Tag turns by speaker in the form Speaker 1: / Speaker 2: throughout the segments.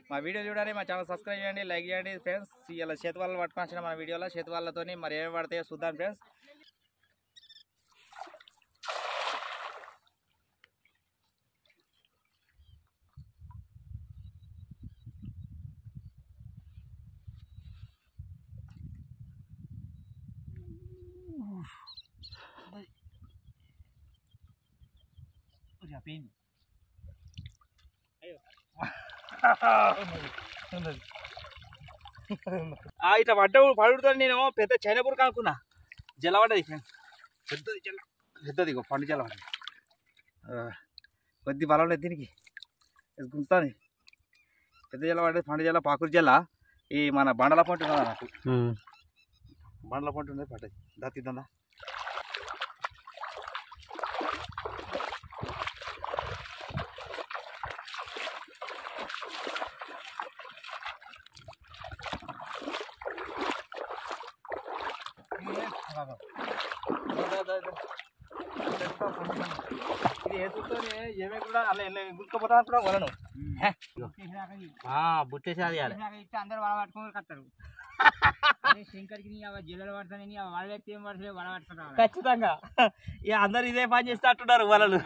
Speaker 1: మా వీడియో చూడండి మా ఛానల్ సబ్స్క్రైబ్ చేయండి లైక్ చేయండి ఫ్రెండ్స్ ఇలా చేతి వాళ్ళు పట్టుకొచ్చిన మన వీడియోలో చేతి వాళ్ళతో మరి ఏమి పడతాయో చూద్దాం ఫ్రెండ్స్ ఇట్లా పడ్డ పడుతుంది నేను పెద్ద చైనపూర్ అనుకున్నా జల పడ్డది ఫ్రెండ్స్ పెద్దది జల పెద్దది ఇగో పండు జల పడ్డది ఆ, కొద్ది బలం లేదు దీనికి గుంతుంది పెద్ద జల పడ్డది పండు జల పాకుడు జల ఈ మన బండల పంట ఉన్నదా నాకు బండల పంట ఉన్నది పడ్డది దా తిద్దా ఇది వేసుకొని ఏమే కూడా అలా గుంటుకుపోతా కూడా వలను బుట్టేసి అది
Speaker 2: ఇస్తే అందరు వల పట్టుకొని కట్టారు శంకర్కి నీ అవ జిల్లలు పడతానని వాళ్ళ ఎత్తి ఏం పడతలే వల పట్టుకుంటారు
Speaker 1: ఖచ్చితంగా ఇక అందరు ఇదే పని చేస్తే అంటున్నారు వలలు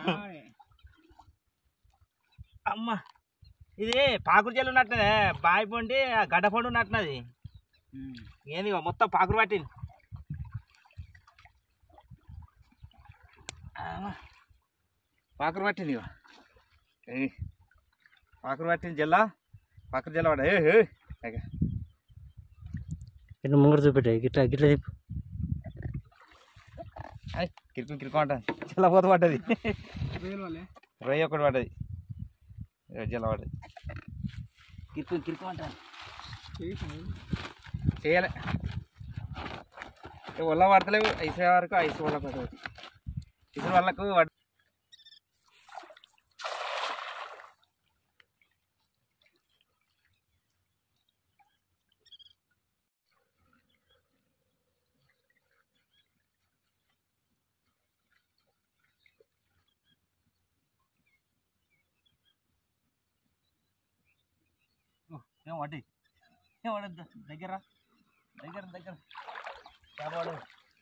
Speaker 1: అమ్మ ఇది పాకురు జల్లు ఉన్నట్టునే బావి పండి గడ్డ పండు ఉన్నట్టున్నది ఏంది ఇగో మొత్తం పాకురు పట్టింది అమ్మ. పాకురు పట్టింది ఇగో ఏయ్. పాకురు పట్టింది జల్ల పాకురు జల్ల పడ ఏ ఏ. ఇక.
Speaker 2: ఇట్లా ముంగడు చూపెట్టే గిట్లా గిట్లా చెప్పు
Speaker 1: ఆయ్, కిరుకు కిరుకు అంట జల్ల పోత పడ్డది రొయ్య ఒకటి పడ్డది ఇగో జల్ల పడ్డది కిరుకు కిరుకు అంట చేయాలి ఒళ్ళ పడతలేవు ఐసే వరకు ఐసు వాళ్ళకు పడతాయి ఇసు వాళ్ళకు పడ ఏం వడ్డీ ఏం వడ్డీ దగ్గర దగ్గర దగ్గర చేపవాడు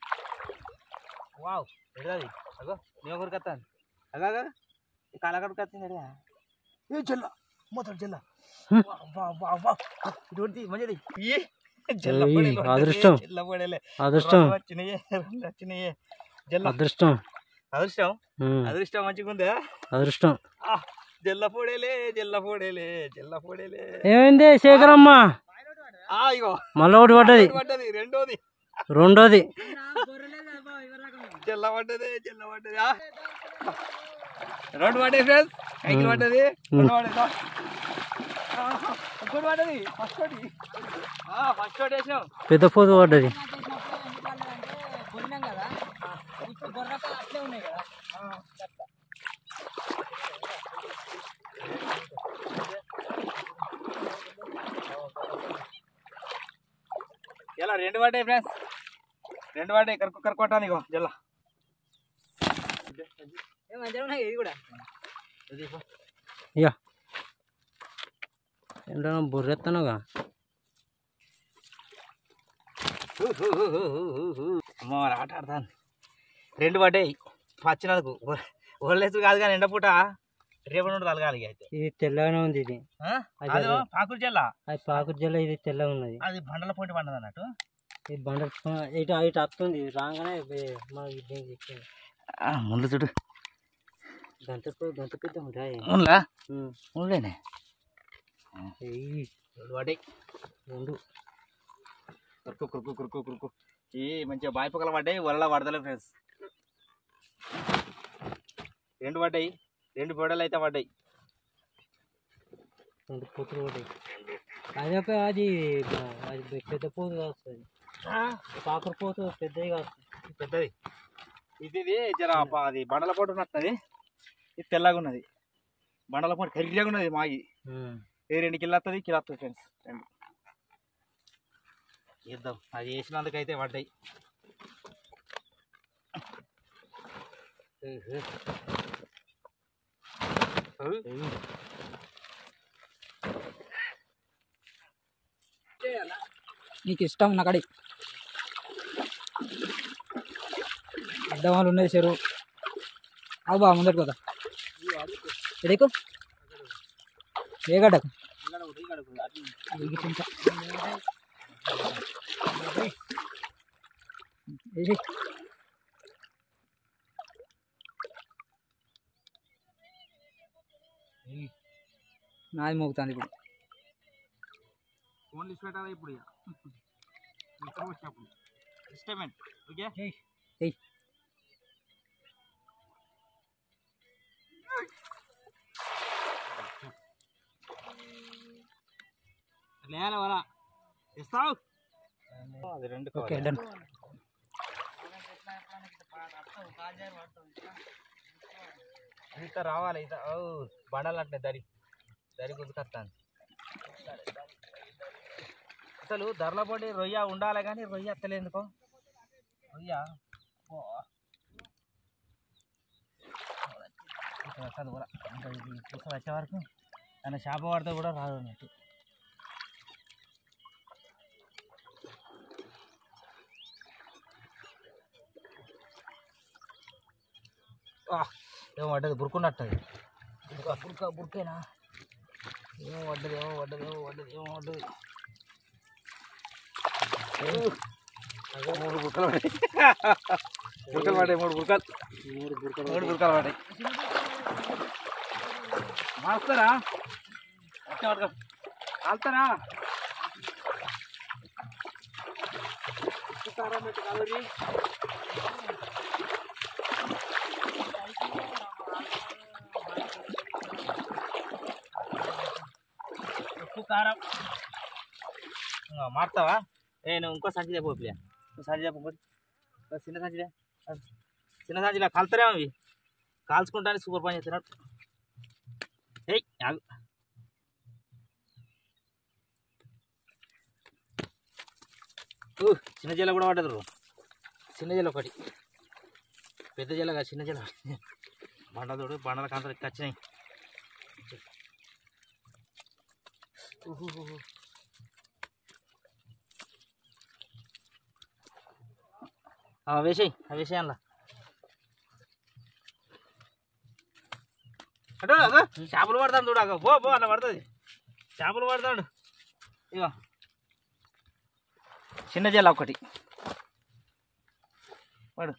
Speaker 1: వావ్ ఎడది అగో నీ ఒకరికి వస్తాను అగా కాలగడకు వస్తుంది అడిగా ఏ జల్ల మొత్తం జల్ల వా వా వా ఇటువంటి మంచిది ఏ జల్ల
Speaker 2: ఏయ్,
Speaker 1: పొడేలు పడ్డది,
Speaker 2: అదృష్టం.
Speaker 1: జల్ల పొడేలే
Speaker 2: అదృష్టం
Speaker 1: రెండు వచ్చినాయి రెండు వచ్చినాయి జల్ల
Speaker 2: అదృష్టం
Speaker 1: అదృష్టం
Speaker 2: ఉమ్,
Speaker 1: అదృష్టం మంచిగా ఉందా
Speaker 2: అదృష్టం
Speaker 1: ఆ, జల్ల పొడేలే జల్ల పొడేలే జల్ల పొడేలే
Speaker 2: ఏమైంది శేఖరమ్మ
Speaker 1: ఆ ఇగో
Speaker 2: మళ్ళీ ఒకటి పడ్డది
Speaker 1: పడ్డది రెండోది
Speaker 2: రెండోది
Speaker 1: జల్ల పడ్డది జల్ల పడ్డది ఆ. రెండు పడ్డాయి ఫ్రెండ్స్ ఐదు పడ్డది రెండు పడ్డది దా. ఆహా, ఇంకోటి పడ్డది ఫస్ట్ ఒకటి ఫస్ట్ ఒకటి వేసినాం
Speaker 2: పెద్ద పోతు పడ్డది
Speaker 3: కొన్నాం కదా ఇప్పుడు గొర్రెక అట్లే ఉన్నాయి కదా
Speaker 1: ఇలా రెండు పడ్డాయి ఫ్రెండ్స్ రెండు పడ్డాయి కరుకు కరుకోటాను ఇగో జల్ల
Speaker 3: ఏ మంచిగా ఉన్నాయి ఇది కూడా
Speaker 2: ఇక ఏంటో బుర్రెత్తనుగా
Speaker 1: అమ్మ మరి ఆట ఆడతాను రెండు పడ్డాయి పచ్చినందుకు ఒళ్ళేసు కాదు కానీ ఎండపూట రేపు నుండి తలగాలి ఇక అయితే
Speaker 2: ఇది తెల్లగానే ఉంది ఇది
Speaker 1: ఆ?
Speaker 2: అదే,
Speaker 1: అదో
Speaker 2: అదే.
Speaker 1: పాకుడు జల్ల
Speaker 2: అది పాకుడు జల్ల ఇది తెల్లగా ఉన్నది
Speaker 1: అది బండల పొంటి పండదు అన్నట్టు
Speaker 2: ఈ బండ ఇటు ఇటు వస్తుంది రాగానే వే- మనకి దీనికి ఇచ్చింది.
Speaker 1: ముందు చూడు
Speaker 2: గంట పెద్ద- గంట పెద్ద ఉంటాయి
Speaker 1: ముందులా
Speaker 2: ఉమ్.
Speaker 1: ముందులేనే
Speaker 2: ఏయ్,
Speaker 1: రెండు పడ్డాయి
Speaker 2: రెండు
Speaker 1: కురుకు కురుకు కురుకు కురుకు ఈ మంచిగా బాయి పొగలు పడ్డాయి వల్ల పడతలేవు ఫ్రెండ్స్ రెండు పడ్డాయి రెండు పొడలు అయితే పడ్డాయి
Speaker 2: రెండు పూతులు పడ్డాయి అది ఒక అది బ- అది పె- పెద్ద పోతు కాస్తుంది కాకర పోతు పెద్దది కాస్తుంది
Speaker 1: పెద్దది ఇది ఇది జర ప- అది బండల పొట్టు ఉన్నట్టున్నది ఇది తెల్లగా ఉన్నది బండల పొట్టు కరిగిగా ఉన్నది మాగి
Speaker 2: ఉమ్.
Speaker 1: ఇది రెండు కిలో వస్తుంది కిలో వస్తుంది ఫ్రెండ్స్ రెండు ఇద్దాం అది వేసినందుకైతే పడ్డాయి
Speaker 3: నీకు ఇష్టం ఉన్న కడి అడ్డవాళ్ళు ఉన్నది చెరువు అవు బా ముందరికి పోతా ఎడకు ఏ గడ్డకు ఇది చింత. ఏయ్. నాది మోగుతుంది ఇప్పుడు
Speaker 1: ఫోన్ లిస్ట్ పెట్టాలి ఇప్పుడు ఇక ఇక్కడ వచ్చినప్పుడు ఇష్టమేంటి ఓకే
Speaker 3: ఏయ్
Speaker 1: లేయాలి వరా ఇస్తావు అది రెండు
Speaker 3: ఓకే డన్
Speaker 1: ఈత రావాలి ఈత ఓ బండలు అంటే దరి దరి గుంజుకొస్తాను అసలు ధరల పొడి రొయ్య ఉండాలి కానీ రొయ్య ఎత్తలేదు ఎందుకో రొయ్య ఓ. ఇక్కడ వస్తుంది కూడా ఇంకా ఇది పూస వచ్చే వరకు ఆయన చేప పడితే కూడా రాదు అన్నట్టు ఆ, ఏమో పడ్డది బురుకున్నట్టు అది బురక బురక బురకేనా ఏమో పడ్డది ఏమో పడ్డది ఏమో పడ్డది ఏమో పడ్డది మూడు బుర్కలు పడ్డాయి బుర్కలు పడ్డాయి మూడు బుర్కలు మూడు బుర్కలు మూడు బుర్కలు పడ్డాయి మారుస్తారా వచ్చే పడక కాలుతారా కారం పెట్టి కాలరి ఉప్పు కారం ఇంకా మారుతావా ఏ నువ్వు ఇంకో సంచి చెప్పు పిల్ల ఇంకో సంచి చెప్పు ఇంకోటి. ఇంకో చిన్న సంచిలే చిన్న సంచిలో కలుతారేమో అవి కాల్చుకుంటానే సూపర్ పని చేస్తున్నాడు ఏయ్ ఆగు ఊ, చిన్న జల్ల కూడా పడ్డదు చిన్న జల్ల ఒకటి పెద్ద జల్ల కాదు చిన్న జల్ల బండతోడు బండల కాంతలు వచ్చినాయి ఊహుహుహు. ఆ, వేసేయి ఆ వేసేయి అందులో అటు అదో చేపలు పడతాను చూడు అగో పో పో అలా పడుతుంది చేపలు పడతాడు ఇగో చిన్న జల్ల ఒకటి పడు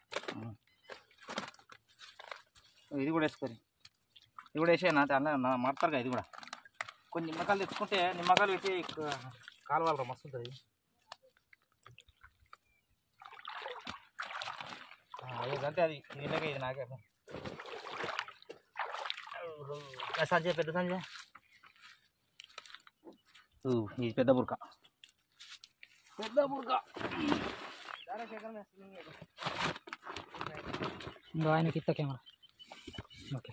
Speaker 1: ఇది కూడా వేసుకొని ఇది కూడా వేసే నా అన్న మాడతారు కదా ఇది కూడా కొన్ని నిమ్మకాయలు తెచ్చుకుంటే నిమ్మకాయలు పెట్టి కాలువాలి మస్తు ఉంటుంది అదే అది దీనికే ఇది నాకే ఆ సంజయ్ పెద్ద సంజయ్ ఊ, ఇది పెద్ద బుర్క పెద్ద బుర్క
Speaker 3: ఇంకో ఆయనకి ఇత్త కెమెరా ఓకే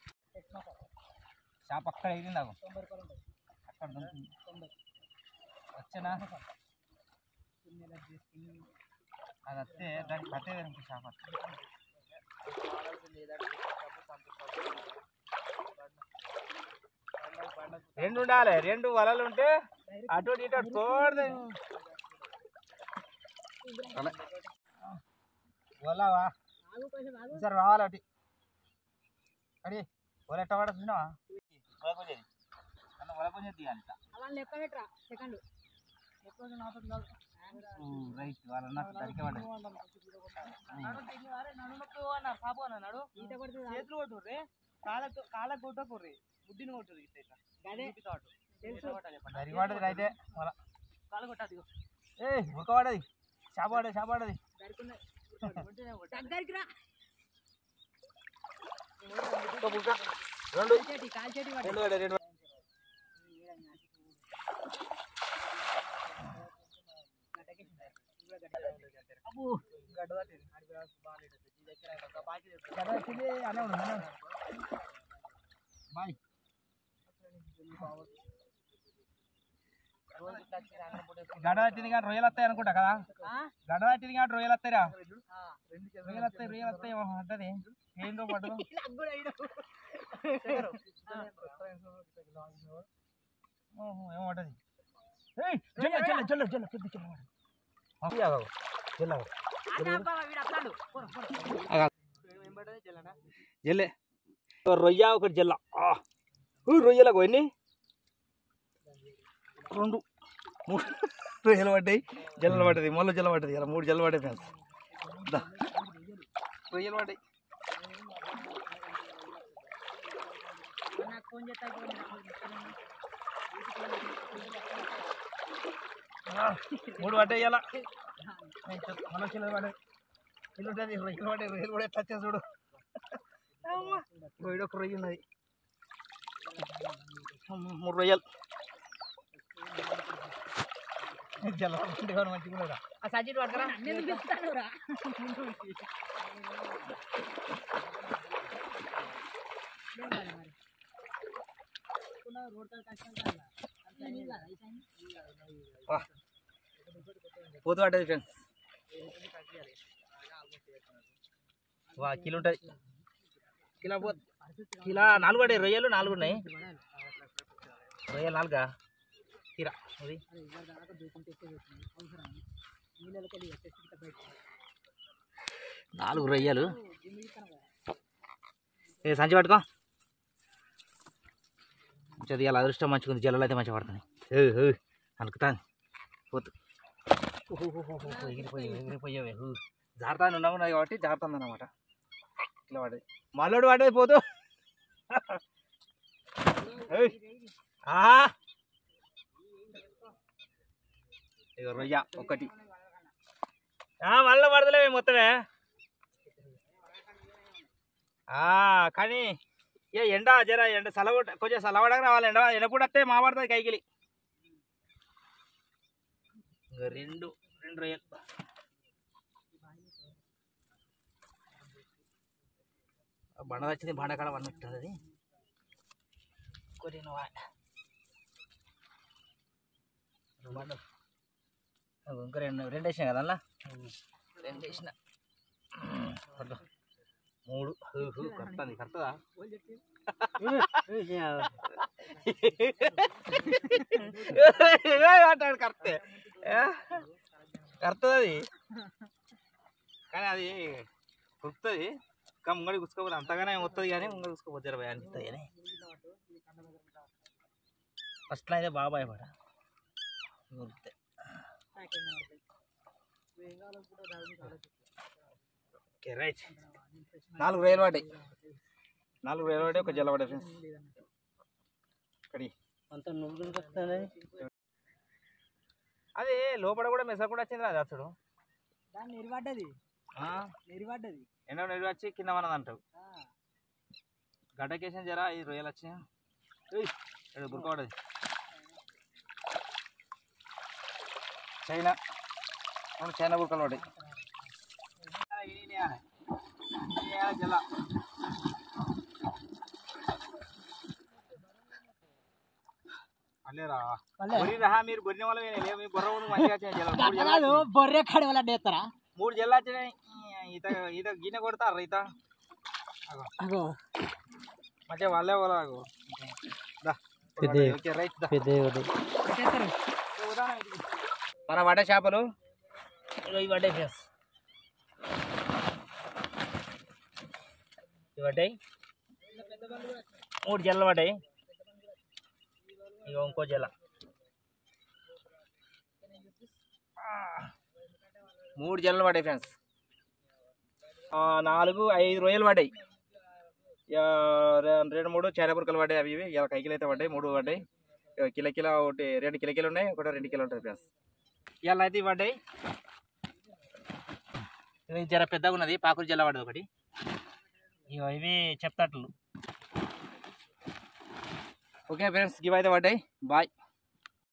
Speaker 1: షాప్ అక్కడ ఇది నాకు అక్కడ దొరికింది. వచ్చేనా అది వస్తే దానికి పట్టే వేరే షాప్ అక్కడ. రెండు ఉండాలి రెండు వలలు ఉంటే అటు ఇటు అటు తోడదు వలవా సార్ రావాలి ఒకటి అడి వల ఎట్ట పడ చూసినావా వల కొంచెం అన్న వల కొంచెం తీయాలి ఇట్లా.
Speaker 3: సెకండ్
Speaker 1: రైట్ వాళ్ళ నాకు దరికే పడ్డది చేతులు కొట్టుర్రి కాళ్ళకు కాళ్ళకు కొట్టకుర్రి బుద్ధిని కొట్టుర్రి ఇట్లా ఇట్లా దరికి పడ్డది రైతే వల కాళ్ళు కొట్టదు ఏ ఉడక పడది చేప పడది చేప పడది
Speaker 3: దగ్గరికి రా
Speaker 1: ఉడక బుడక. రెండు
Speaker 3: కాల్చేటి కాల్చేటి
Speaker 1: రెండు పడ్డాయి, రెండు పడ్డాయి. అబ్బో, గడ్డ తట్టింది. గడ్డ తట్టింది, అనే ఉండు, అనే ఉండు. బాయ్ గడ్డ తట్టింది కానీ రొయ్యలు వస్తాయి అనుకుంటా కదా గడ్డ తట్టింది కానీ రొయ్యలు వస్తాయిరా రొయ్యలు వస్తాయి రొయ్యలు వస్తాయి ఏమో అంటది ఏందో పడ్డదు ఓహో, ఏమో పడ్డది ఏయ్, జల్ల జల్ల జల్ల జల్ల పెద్ద జల్ల పడ్డది. అవి ఆగవు. జల్ల ఆగవు. ఆగా. జల్లే ఓ రొయ్య ఒకటి జల్ల ఆ. ఊ, రొయ్యలకు ఎన్ని రెండు మూడు రొయ్యలు పడ్డాయి జల్లలు పడ్డది మొల్ల జల్ల పడ్డది ఇలా మూడు జల్ల పడ్డాయి ఫ్రెండ్స్ దా రొయ్యలు పడ్డాయి ఆ, మూడు పడ్డాయి ఇలా మనం చిల్లర పడ్డాయి ఇల్లు ఉంటుంది రొయ్యలు పడ్డాయి రొయ్యలు కూడా ఎట్లా వచ్చా చూడు అమ్మా, ఇగో ఒక రొయ్య ఉన్నది అమ్మ, మూడు రొయ్యలు జల్ల పడ్డాయి వాడు మంచిగా ఉన్నాడా? ఆ సజ్జిట్ పడకరా వా. పోతు పడ్డది ఫ్రెండ్స్ వా కిలో ఉంటుంది కిలో పో కిలో నాలుగు పడ్డాయి రొయ్యలు నాలుగు ఉన్నాయి రొయ్యలు నాలుగా తీరా అది నాలుగు రొయ్యలు ఏ సంచి పట్టుకో చదివాలి అదృష్టం మంచిగా ఉంది జల్లలు అయితే మంచిగా పడుతుంది ఏ ఏ అనుకుతాను పోతు ఎగిరిపోయి ఎగిరిపోయావే జాగ్రత్త ఉన్నావు ఉన్నది కాబట్టి జాగ్రత్త ఉందన్నమాట ఇట్లా పడేది మళ్ళోడు పడేది పోతూ ఏయ్. ఆహా. ఇగో రొయ్య ఒకటి ఆ, మళ్ళీ పడతలేవే మొత్తమే ఆ, కానీ ఏ ఎండ జర ఎండ సలవ కొంచెం సలవడగా రావాలి ఎండ ఎండ కూడా వస్తే మా పడుతుంది కైకిలి ఇంకా రెండు రెండు రొయ్యలు ఆ బండ వచ్చింది బండ కాడ వన్ ఉంటుంది అది కొన్ని బండ అగో ఇంకా రెండు రెండు వేసినా కదా అలా రెండు వేసిన పట్టు. మూడు కరెక్ట్ కరెక్టదా అంటాడు కరెక్టే కరెక్ట్ అది కానీ అది కుడుతుంది ఇంకా ముంగడి కుసుకోపోతే అంతగానే వస్తుంది కానీ ముంగడి కుసుకోపోతే ఇరవై అనిపిస్తుంది కానీ ఫస్ట్లో అయితే బాగా భయపడ కుడితే ఓకే రైట్ నాలుగు రైలు పడ్డాయి నాలుగు రైలు పడ్డాయి ఒక జల్ల పడ్డాయి ఫ్రెండ్స్ ఇక్కడి
Speaker 2: అంత నువ్వు వస్తుంది
Speaker 1: అది లోపల కూడా మెస కూడా వచ్చింది అది అసలు
Speaker 2: దాన్ని ఎరిపడ్డది ఎరిపడ్డది
Speaker 1: ఎన్నో నీరు వచ్చి కింద మనది అంటావు గడ్డకేసిన జరా ఈ రొయ్యలు వచ్చినాయి ఏయ్, ఇక్కడ బుర్క పడది చైనా అవును చైనా బుర్కలు పడ్డాయి జల అల్లేరా బొర్రి రహా మీరు బొర్రిన వల్ల లేవు మీ బొర్ర ఊరు మంచిగా వచ్చినాయి జల మూడు జల్ల వచ్చినాయి.
Speaker 2: బొర్రె కాడి వల్ల డేస్తారా
Speaker 1: మూడు జల్ల వచ్చినాయి ఈత ఈత గిన్నె కొడతారు ఈత అగో
Speaker 2: అగో
Speaker 1: మంచిగా వాళ్ళే వాళ్ళ దా
Speaker 2: పెద్ద.
Speaker 1: ఓకే రైట్ దా
Speaker 2: పెద్ద
Speaker 1: మన వడ చేపలు ఇవి వడ్డాయి ఫ్రెండ్స్ ఇవి వడ్డాయి మూడు జల్లలు పడ్డాయి ఇక ఇంకో జల్ల మూడు జల్లలు పడ్డాయి ఫ్రెండ్స్ నాలుగు ఐదు రొయ్యలు పడ్డాయి ఇక రె- రెండు మూడు చేరపురకలు పడ్డాయి అవి ఇవి ఇలా కైకిలు అయితే పడ్డాయి మూడు పడ్డాయి ఇక కిలో కిలో ఒకటి రెండు కిలో కిలో ఉన్నాయి ఒకటి రెండు కిలో ఉంటుంది ఫ్రెండ్స్ ఇవాళ అయితే ఇవి పడ్డాయి ఇవి జర పెద్దగా ఉన్నది పాకురు జల్ల పడ్డది ఒకటి ఇక ఇవి చెప్తాట్లు ఓకే ఫ్రెండ్స్ ఇవి అయితే పడ్డాయి బాయ్